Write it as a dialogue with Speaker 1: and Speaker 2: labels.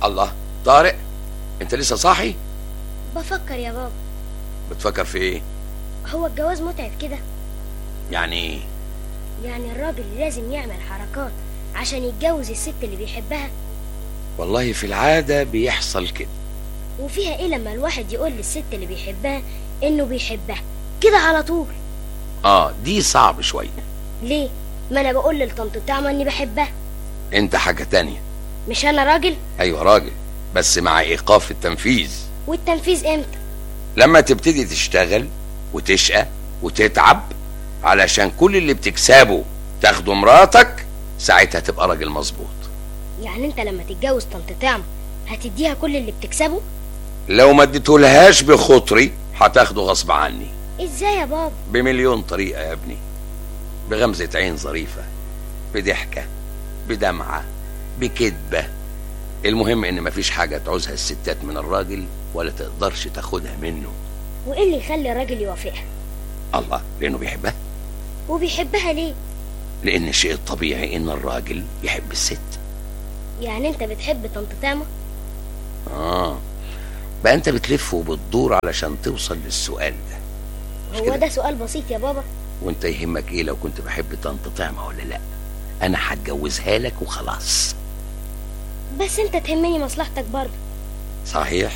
Speaker 1: الله طارق انت لسه صاحي
Speaker 2: بفكر يا بابا
Speaker 1: بتفكر في ايه
Speaker 2: هو الجواز متعب كده
Speaker 1: يعني ايه
Speaker 2: يعني الراجل لازم يعمل حركات عشان يتجوز الست اللي بيحبها
Speaker 1: والله في العادة بيحصل كده
Speaker 2: وفيها ايه لما الواحد يقول للست اللي بيحبها انه بيحبها كده على طول
Speaker 1: اه دي صعب شوية
Speaker 2: ليه ما انا بقول للطنط بتاعمه اني بحبها
Speaker 1: انت حاجة تانية
Speaker 2: مش انا راجل
Speaker 1: ايوه راجل بس مع ايقاف التنفيذ
Speaker 2: والتنفيذ امتى
Speaker 1: لما تبتدي تشتغل وتشقى وتتعب علشان كل اللي بتكسبه تاخده مراتك ساعتها تبقى راجل مظبوط
Speaker 2: يعني انت لما تتجوز طنط تعمه هتديها كل اللي بتكسبه
Speaker 1: لو ما اديتهولهاش بخطري هتاخده غصب عني
Speaker 2: ازاي يا بابا
Speaker 1: بمليون طريقة يا ابني بغمزة عين ظريفة بضحكة بدمعة بكدبة المهم ان مفيش حاجة تعوزها الستات من الراجل ولا تقدرش تاخدها منه
Speaker 2: وايه اللي يخلي الراجل يوافقها
Speaker 1: الله لانه بيحبها
Speaker 2: وبيحبها ليه
Speaker 1: لان الشيء الطبيعي ان الراجل يحب الست
Speaker 2: يعني انت بتحب طنط تعمه
Speaker 1: اه بقى انت بتلف وبتدور علشان توصل للسؤال ده مش
Speaker 2: هو
Speaker 1: كده؟
Speaker 2: ده سؤال بسيط يا بابا
Speaker 1: وانت يهمك ايه لو كنت بحب طنط طعمة ولا لا انا هتجوزها لك وخلاص
Speaker 2: بس انت تهمني مصلحتك برضه
Speaker 1: صحيح